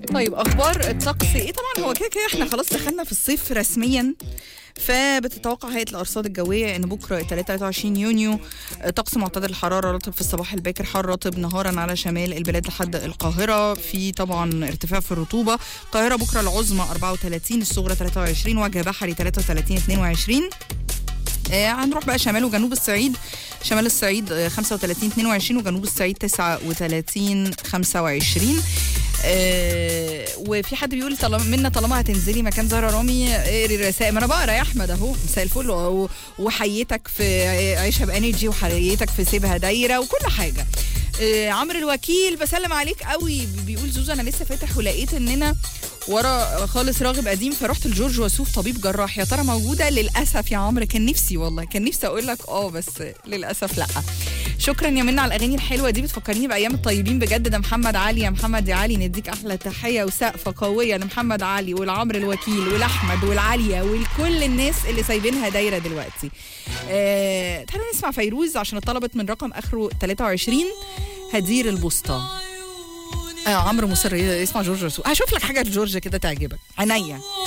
طيب اخبار الطقس ايه طبعا هو كده كده احنا خلاص دخلنا في الصيف رسميا فبتتوقع هيئه الارصاد الجويه ان بكره 23 يونيو طقس معتدل الحراره رطب في الصباح الباكر حار رطب نهارا على شمال البلاد لحد القاهره في طبعا ارتفاع في الرطوبه القاهره بكره العظمى 34 الصغرى 23 وجه بحري 33 22 آه، هنروح بقى شمال وجنوب الصعيد شمال الصعيد آه، 35 22 وجنوب الصعيد 39 25 آه وفي حد بيقول طالما منا طالما هتنزلي مكان زهره رامي اقري الرسائل ما انا بقرا يا احمد اهو مساء الفل و- وحيتك في عيشها بانرجي وحيتك في سيبها دايره وكل حاجه آه عمرو الوكيل بسلم عليك قوي بيقول زوزو انا لسه فاتح ولقيت اننا ورا خالص راغب قديم فرحت لجورج وسوف طبيب جراح يا ترى موجوده للاسف يا عمرو كان نفسي والله كان نفسي اقول لك اه بس للاسف لا شكرا يا منى على الاغاني الحلوه دي بتفكرني بايام الطيبين بجد ده محمد علي يا محمد يا علي نديك احلى تحيه وسقفه قويه لمحمد علي ولعمرو الوكيل ولاحمد والعاليه ولكل الناس اللي سايبينها دايره دلوقتي آه تعالوا نسمع فيروز عشان اتطلبت من رقم اخره 23 هدير البسطة آه عمرو مصر يسمع جورج وسوف هشوف لك حاجه لجورج كده تعجبك عينيا